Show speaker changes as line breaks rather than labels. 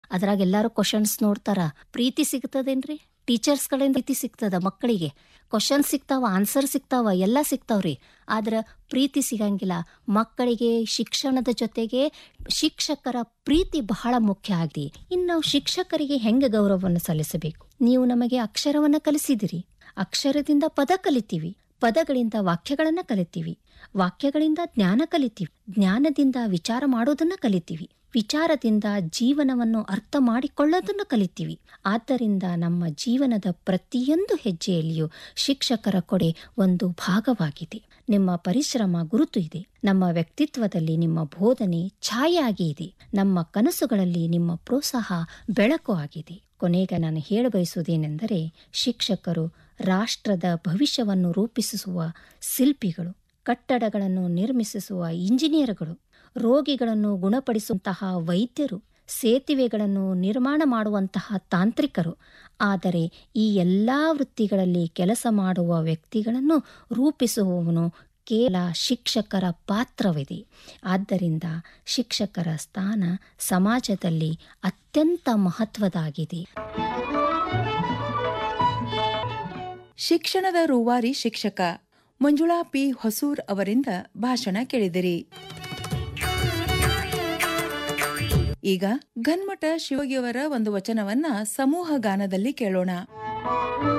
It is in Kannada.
ಅದ್ರಾಗ ಎಲ್ಲಾರು ಕ್ವಶನ್ಸ್ ನೋಡ್ತಾರ ಪ್ರೀತಿ ಸಿಗ್ತದೇನ್ರಿ ಟೀಚರ್ಸ್ ಕಡೆಯಿಂದ ಪ್ರೀತಿ ಸಿಗ್ತದ ಮಕ್ಕಳಿಗೆ ಕ್ವಶನ್ ಸಿಗ್ತಾವ ಆನ್ಸರ್ ಸಿಗ್ತಾವ ಎಲ್ಲ ಸಿಗ್ತಾವ್ರಿ ಆದ್ರ ಪ್ರೀತಿ ಸಿಗಂಗಿಲ್ಲ ಮಕ್ಕಳಿಗೆ ಶಿಕ್ಷಣದ ಜೊತೆಗೆ ಶಿಕ್ಷಕರ ಪ್ರೀತಿ ಬಹಳ ಮುಖ್ಯ ಆಗಿ ಇನ್ನು ನಾವು ಶಿಕ್ಷಕರಿಗೆ ಹೆಂಗೆ ಗೌರವವನ್ನು ಸಲ್ಲಿಸಬೇಕು ನೀವು ನಮಗೆ ಅಕ್ಷರವನ್ನ ಕಲಿಸಿದಿರಿ ಅಕ್ಷರದಿಂದ ಪದ ಕಲಿತೀವಿ ಪದಗಳಿಂದ ವಾಕ್ಯಗಳನ್ನ ಕಲಿತೀವಿ ವಾಕ್ಯಗಳಿಂದ ಜ್ಞಾನ ಕಲಿತೀವಿ ಜ್ಞಾನದಿಂದ ವಿಚಾರ ಮಾಡೋದನ್ನ ಕಲಿತೀವಿ ವಿಚಾರದಿಂದ ಜೀವನವನ್ನು ಅರ್ಥ ಮಾಡಿಕೊಳ್ಳೋದನ್ನು ಕಲಿತೀವಿ ಆದ್ದರಿಂದ ನಮ್ಮ ಜೀವನದ ಪ್ರತಿಯೊಂದು ಹೆಜ್ಜೆಯಲ್ಲಿಯೂ ಶಿಕ್ಷಕರ ಕೊಡೆ ಒಂದು ಭಾಗವಾಗಿದೆ ನಿಮ್ಮ ಪರಿಶ್ರಮ ಗುರುತು ಇದೆ ನಮ್ಮ ವ್ಯಕ್ತಿತ್ವದಲ್ಲಿ ನಿಮ್ಮ ಬೋಧನೆ ಛಾಯೆ ಇದೆ ನಮ್ಮ ಕನಸುಗಳಲ್ಲಿ ನಿಮ್ಮ ಪ್ರೋತ್ಸಾಹ ಬೆಳಕು ಆಗಿದೆ ಕೊನೆಗೆ ನಾನು ಹೇಳಬಯಸುವುದೇನೆಂದರೆ ಶಿಕ್ಷಕರು ರಾಷ್ಟ್ರದ ಭವಿಷ್ಯವನ್ನು ರೂಪಿಸುವ ಶಿಲ್ಪಿಗಳು ಕಟ್ಟಡಗಳನ್ನು ನಿರ್ಮಿಸುವ ಇಂಜಿನಿಯರ್ಗಳು ರೋಗಿಗಳನ್ನು ಗುಣಪಡಿಸುವಂತಹ ವೈದ್ಯರು ಸೇತುವೆಗಳನ್ನು ನಿರ್ಮಾಣ ಮಾಡುವಂತಹ ತಾಂತ್ರಿಕರು ಆದರೆ ಈ ಎಲ್ಲ ವೃತ್ತಿಗಳಲ್ಲಿ ಕೆಲಸ ಮಾಡುವ ವ್ಯಕ್ತಿಗಳನ್ನು ರೂಪಿಸುವವನು ಕೇವಲ ಶಿಕ್ಷಕರ ಪಾತ್ರವಿದೆ ಆದ್ದರಿಂದ ಶಿಕ್ಷಕರ ಸ್ಥಾನ ಸಮಾಜದಲ್ಲಿ ಅತ್ಯಂತ ಮಹತ್ವದಾಗಿದೆ
ಶಿಕ್ಷಣದ ರೂವಾರಿ ಶಿಕ್ಷಕ ಮಂಜುಳಾ ಪಿ ಹೊಸೂರ್ ಅವರಿಂದ ಭಾಷಣ ಕೇಳಿದಿರಿ ಈಗ ಗನ್ಮಠ ಶಿವಗಿಯವರ ಒಂದು ವಚನವನ್ನ ಸಮೂಹ ಗಾನದಲ್ಲಿ ಕೇಳೋಣ